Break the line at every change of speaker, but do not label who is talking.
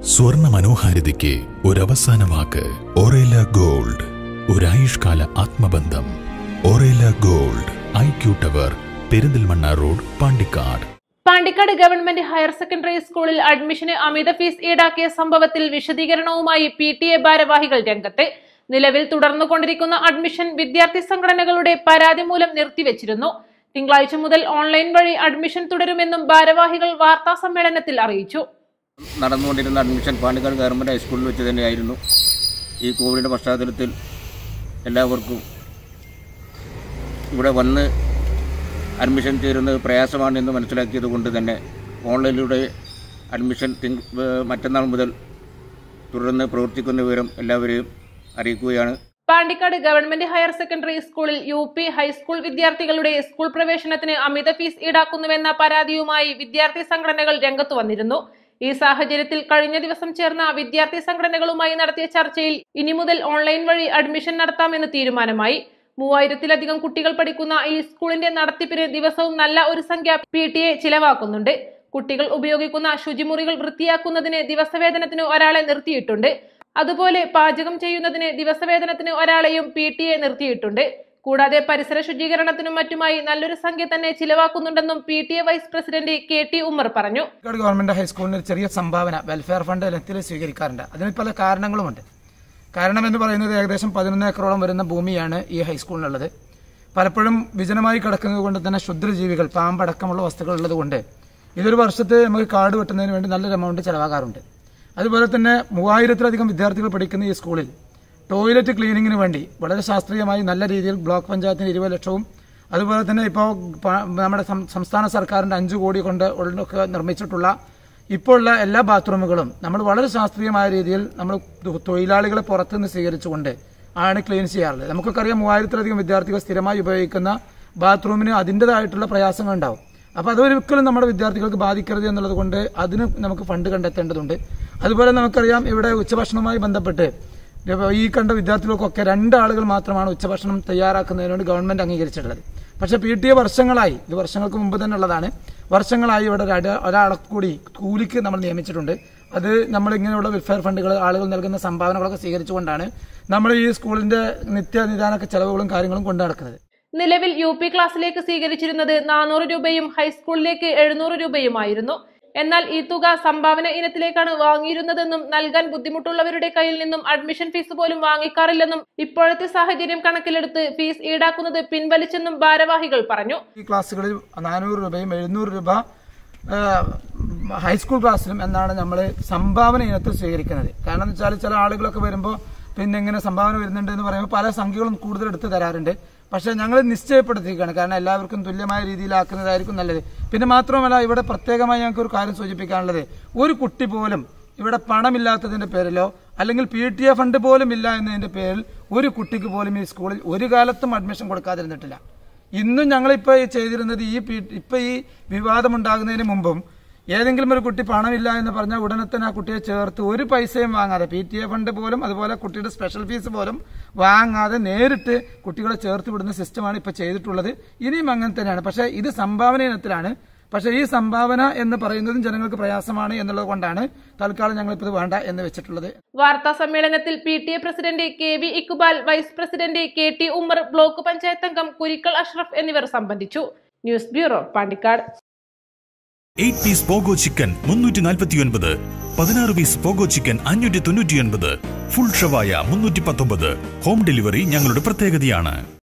സ്വർണ്ണ മനോഹാരിതയ്ക്ക് ഒരവസാന വാക്ക് ഒറേല ഗോൾഡ് ഒരായുഷ്കാല ആത്മബന്ധം Orela Gold I Q Tower Perinthalmanna road Pandikkad
Pandikkad government higher secondary സ്കൂളിൽ അഡ്മിഷന് അമിത ഫീസ് ഈടാക്കിയ സംഭവത്തിൽ വിശദീകരണവുമായി പി ടി എ ഭാരവാഹികൾ രംഗത്ത് നിലവിൽ തുടർന്നുകൊണ്ടിരിക്കുന്ന അഡ്മിഷൻ വിദ്യാർത്ഥി സംഘടനകളുടെ പരാതി മൂലം നിർത്തിവെച്ചിരുന്നു തിങ്കളാഴ്ച മുതൽ ഓൺലൈൻ വഴി അഡ്മിഷൻ തുടരുമെന്നും ഭാരവാഹികൾ വാർത്താ സമ്മേളനത്തിൽ അറിയിച്ചു
നടന്നുകൊണ്ടിരുന്ന അഡ്മിഷൻ പാണ്ടിക്കാട് ഗവൺമെൻറ് ഹൈസ്കൂളിൽ വെച്ച് തന്നെയായിരുന്നു ഈ കോവിഡിൻ്റെ പശ്ചാത്തലത്തിൽ എല്ലാവർക്കും ഇവിടെ വന്ന് അഡ്മിഷൻ ചേരുന്നത് പ്രയാസമാണെന്ന് മനസ്സിലാക്കിയത് കൊണ്ട് തന്നെ ഓൺലൈനിലൂടെ അഡ്മിഷൻ തിങ്ക ഏഹ് മറ്റന്നാൾ മുതൽ തുടർന്ന് പ്രവർത്തിക്കുന്ന വിവരം എല്ലാവരെയും അറിയിക്കുകയാണ്
പാണ്ടിക്കാട് ഗവൺമെന്റ് ഹയർ സെക്കൻഡറി സ്കൂളിൽ യു പി ഹൈസ്കൂൾ വിദ്യാർത്ഥികളുടെ സ്കൂൾ പ്രവേശനത്തിന് അമിത ഫീസ് ഈടാക്കുന്നുവെന്ന പരാതിയുമായി വിദ്യാർത്ഥി സംഘടനകൾ രംഗത്തു വന്നിരുന്നു ഈ സാഹചര്യത്തിൽ കഴിഞ്ഞ ദിവസം ചേർന്ന വിദ്യാർത്ഥി സംഘടനകളുമായി നടത്തിയ ചർച്ചയിൽ ഇനി മുതൽ ഓൺലൈൻ വഴി അഡ്മിഷൻ നടത്താമെന്ന് തീരുമാനമായി മൂവായിരത്തിലധികം കുട്ടികൾ പഠിക്കുന്ന ഈ സ്കൂളിന്റെ നടത്തിപ്പിന് ദിവസവും നല്ല ഒരു സംഖ്യ പി ടി എ ചിലവാക്കുന്നുണ്ട് കുട്ടികൾ ഉപയോഗിക്കുന്ന ശുചിമുറികൾ വൃത്തിയാക്കുന്നതിന് ദിവസവേതനത്തിന് ഒരാളെ നിർത്തിയിട്ടുണ്ട് അതുപോലെ പാചകം ചെയ്യുന്നതിന് ദിവസവേതനത്തിന് ഒരാളെയും പി ടി എ നിർത്തിയിട്ടുണ്ട് കൂടാതെ പരിസര ശുചീകരണത്തിനും മറ്റുമായി നല്ലൊരു സംഖ്യ തന്നെ ചിലവാക്കുന്നുണ്ടെന്നും P T A vice president K T Ummer പറഞ്ഞു
പാലക്കാട് ഗവൺമെന്റ് ഹൈസ്കൂളിന് ഒരു ചെറിയ സംഭാവന വെൽഫെയർ ഫണ്ട് ഇനത്തിൽ സ്വീകരിക്കാറുണ്ട് അതിന് പല കാരണങ്ങളുമുണ്ട് കാരണം എന്ന് പറയുന്നത് ഏകദേശം പതിനൊന്ന് ഏക്കറോളം വരുന്ന ഭൂമിയാണ് ഈ ഹൈസ്കൂളിനുള്ളത് പലപ്പോഴും വിജനമായി കിടക്കുന്നത് കൊണ്ട് തന്നെ ക്ഷുദ്രജീവികൾ പാമ്പടക്കമുള്ള വസ്തുക്കൾ ഉള്ളത് കൊണ്ട് ഇതൊരു വർഷത്തെ നമുക്ക് കാട് വെട്ടുന്നതിന് വേണ്ടി നല്ലൊരു എമൗണ്ട് ചിലവാകാറുണ്ട് അതുപോലെ തന്നെ മൂവായിരത്തിലധികം വിദ്യാർത്ഥികൾ പഠിക്കുന്ന ഈ സ്കൂളിൽ ടോയ്ലറ്റ് ക്ലീനിങ്ങിന് വേണ്ടി വളരെ ശാസ്ത്രീയമായി നല്ല രീതിയിൽ ബ്ലോക്ക് പഞ്ചായത്തിന് ഇരുപത് ലക്ഷവും അതുപോലെ തന്നെ ഇപ്പോൾ പ- നമ്മുടെ സം- സംസ്ഥാന സർക്കാരിന്റെ അഞ്ചു കോടി കൊണ്ട് ഉള്ളൊക്കെ നിർമ്മിച്ചിട്ടുള്ള ഇപ്പോൾ ഉള്ള എല്ലാ ബാത്റൂമുകളും നമ്മൾ വളരെ ശാസ്ത്രീയമായ രീതിയിൽ നമ്മൾ തൊ- തൊഴിലാളികളെ പുറത്തുനിന്ന് സ്വീകരിച്ചുകൊണ്ട് ആണ് ക്ലീൻ ചെയ്യാറുള്ളത് നമുക്കൊക്കെ അറിയാം മൂവായിരത്തിലധികം വിദ്യാർത്ഥികൾ സ്ഥിരമായി ഉപയോഗിക്കുന്ന ബാത്റൂമിന് അതിൻ്റെതായിട്ടുള്ള പ്രയാസങ്ങൾ ഉണ്ടാവും അപ്പോൾ അതൊരിക്കലും നമ്മുടെ വിദ്യാർത്ഥികൾക്ക് ബാധിക്കരുത് എന്നുള്ളത് കൊണ്ട് അതിന് നമുക്ക് ഫണ്ട് കണ്ടെത്തേണ്ടതുണ്ട് അതുപോലെ നമുക്കറിയാം ഇവിടെ ഉച്ചഭക്ഷണവുമായി ബന്ധപ്പെട്ട് ഈ കണ്ട വിദ്യാർത്ഥികൾക്കൊക്കെ രണ്ടാളുകൾ മാത്രമാണ് ഉച്ചഭക്ഷണം തയ്യാറാക്കുന്നതിന് വേണ്ടി ഗവൺമെന്റ് അംഗീകരിച്ചിട്ടുള്ളത് പക്ഷെ പി ടി എ വർഷങ്ങളായി ഇത് വർഷങ്ങൾക്ക് മുമ്പ് തന്നെ ഉള്ളതാണ് വർഷങ്ങളായി ഇവിടെ ഒരു അട- ഒരാളെ കൂടി കൂലിക്ക് നമ്മൾ നിയമിച്ചിട്ടുണ്ട് അത് നമ്മൾ ഇങ്ങനെയുള്ള വെൽഫെയർ ഫണ്ടുകൾ ആളുകൾ നൽകുന്ന സംഭാവനകളൊക്കെ സ്വീകരിച്ചുകൊണ്ടാണ് നമ്മൾ ഈ സ്കൂളിന്റെ നിത്യനിദാന ചെലവുകളും കാര്യങ്ങളും കൊണ്ടു നടക്കുന്നത്
നിലവിൽ യു പി ക്ലാസ്സിലേക്ക് സ്വീകരിച്ചിരുന്നത് നാനൂറ് രൂപയും ഹൈസ്കൂളിലേക്ക് എഴുന്നൂറ് രൂപയുമായിരുന്നു എന്നാൽ ഈ തുക സംഭാവന ഇനത്തിലേക്കാണ് വാങ്ങിയിരുന്നതെന്നും നൽകാൻ ബുദ്ധിമുട്ടുള്ളവരുടെ കയ്യിൽ നിന്നും അഡ്മിഷൻ ഫീസ് പോലും വാങ്ങിക്കാറില്ലെന്നും ഇപ്പോഴത്തെ സാഹചര്യം കണക്കിലെടുത്ത് ഫീസ് ഈടാക്കുന്നത് പിൻവലിച്ചെന്നും ഭാരവാഹികൾ പറഞ്ഞു
ഈ ക്ലാസ്സുകളിൽ നാനൂറ് രൂപയും എഴുന്നൂറ് രൂപ ആ, ഹൈസ്കൂൾ ക്ലാസ്സിലും എന്നാണ് നമ്മൾ സംഭാവന ഇനത്തിൽ സ്വീകരിക്കുന്നത് കാരണം എന്ന് വെച്ചാൽ ചില ആളുകളൊക്കെ വരുമ്പോൾ പിന്നെ ഇങ്ങനെ സംഭാവന വരുന്നുണ്ട് എന്ന് പറയുമ്പോൾ പല സംഖ്യകളും കൂടുതൽ എടുത്ത് തരാറുണ്ട് പക്ഷേ ഞങ്ങൾ നിശ്ചയപ്പെടുത്തിയിരിക്കുകയാണ് കാരണം എല്ലാവർക്കും തുല്യമായ രീതിയിലാക്കുന്നതായിരിക്കും നല്ലത് പിന്നെ മാത്രമല്ല ഇവിടെ പ്രത്യേകമായി ഞങ്ങൾക്ക് ഒരു കാര്യം സൂചിപ്പിക്കാനുള്ളത് ഒരു കുട്ടി പോലും ഇവിടെ പണമില്ലാത്തതിന്റെ പേരിലോ അല്ലെങ്കിൽ പി ടി എ ഫണ്ട് പോലും ഇല്ല എന്നതിന്റെ പേരിൽ ഒരു കുട്ടിക്ക് പോലും ഈ സ്കൂളിൽ ഒരു കാലത്തും അഡ്മിഷൻ കൊടുക്കാതിരുന്നിട്ടില്ല ഇന്നും ഞങ്ങളിപ്പോൾ ഈ ചെയ്തിരുന്നത് ഈ പി- ഇപ്പൊ ഈ വിവാദമുണ്ടാകുന്നതിന് മുമ്പും ഏതെങ്കിലും ഒരു കുട്ടി പണമില്ല എന്ന് പറഞ്ഞാൽ ഉടനെ തന്നെ ആ കുട്ടിയെ ചേർത്ത് ഒരു പൈസയും വാങ്ങാതെ പി ടി എ ഫണ്ട് പോലും അതുപോലെ കുട്ടിയുടെ സ്പെഷ്യൽ ഫീസ് പോലും വാങ്ങാതെ നേരിട്ട് കുട്ടികളെ ചേർത്ത് വിടുന്ന സിസ്റ്റമാണ് ഇപ്പൊ ചെയ്തിട്ടുള്ളത് ഇനിയും അങ്ങനെ തന്നെയാണ് പക്ഷേ ഇത് സംഭാവന ഇനത്തിലാണ് പക്ഷേ ഈ സംഭാവന എന്ന് പറയുന്നതും ജനങ്ങൾക്ക് പ്രയാസമാണ് എന്നുള്ളത് കൊണ്ടാണ് തൽക്കാലം ഞങ്ങളിപ്പോൾ ഇത് വേണ്ട എന്ന് വെച്ചിട്ടുള്ളത്
വാർത്താ സമ്മേളനത്തിൽ P T A president K V Iqbal vice president K T Ummer block panchayat അംഗം കുരിക്കൽ അഷ്റഫ് എന്നിവർ സംബന്ധിച്ചു news bureau Pandikkad
eight piece Pogo chicken മുന്നൂറ്റി നാൽപ്പത്തിയൊൻപത് പതിനാറ് പീസ് പോഗോ ചിക്കൻ അഞ്ഞൂറ്റി തൊണ്ണൂറ്റിയൊൻപത് ഫുൾ ഷവായ മുന്നൂറ്റി പത്തൊമ്പത് ഹോം ഡെലിവറി ഞങ്ങളുടെ പ്രത്യേകതയാണ്